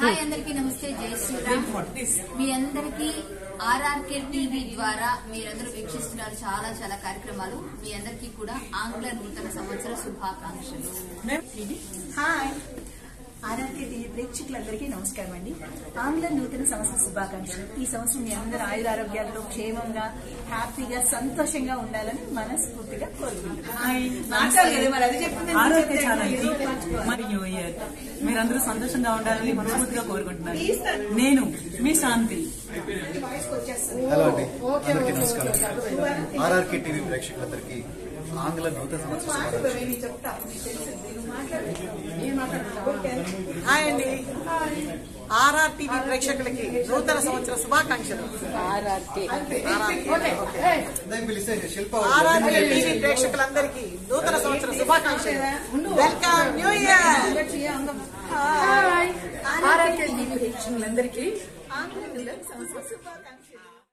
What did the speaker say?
Hi అందరికీ నమస్తే జై శ్రీరామ్ మీ అందరికీ ఆర్ఆర్కే టీవీ ద్వారా మీరందరూ వీక్షిస్తున్నారు చాలా చాలా కార్యక్రమాలు మీ అందరికీ కూడా ఆంగ్ల నూతన సంవత్సర శుభాకాంక్షలు హాయ్ ఆర్ఆర్కే టీవీ ప్రేక్షకులందరికీ నమస్కారం అండి ఆంగ్ల నూతన సంవత్సర శుభాకాంక్షలు ఈ సంవత్సరం మీ అందరూ ఆయురారోగ్యాలతో క్షేమంగా హ్యాపీగా సంతోషంగా ఉండాలని మనస్ఫూర్తిగా కోరుకుంటున్నాను మాట్లాడలేదు మరి అది చెప్పింది నేను ఆరోగ్య చెప్తే ఛానల్కి ఈరోజు మర్చిపోయాను. మరి న్యూ ఇయర్ మీరందరూ సంతోషంగా ఉండాలని మనస్ఫూర్తిగా కోరుకుంటున్నాను నేను మీ శాంతి హలో అండి అందరికీ నమస్కారం ఆర్ఆర్కే టీవీ ప్రేక్షకులందరికీ ఆంగ్ల నూతన సంవత్సర హాయ్ అండి ఆర్ఆర్ టీవీ ప్రేక్షకులకి నూతన సంవత్సర శుభాకాంక్షలు దాన్ని పిలిస్తే శిల్ప ఆర్ఆర్ టీవీ ప్రేక్షకులందరికీ నూతన సంవత్సర శుభాకాంక్షలు welcome new year RRK TV ప్రేక్షకులందరికీ ఆంగ్ల నూతన సంవత్సర శుభాకాంక్షలు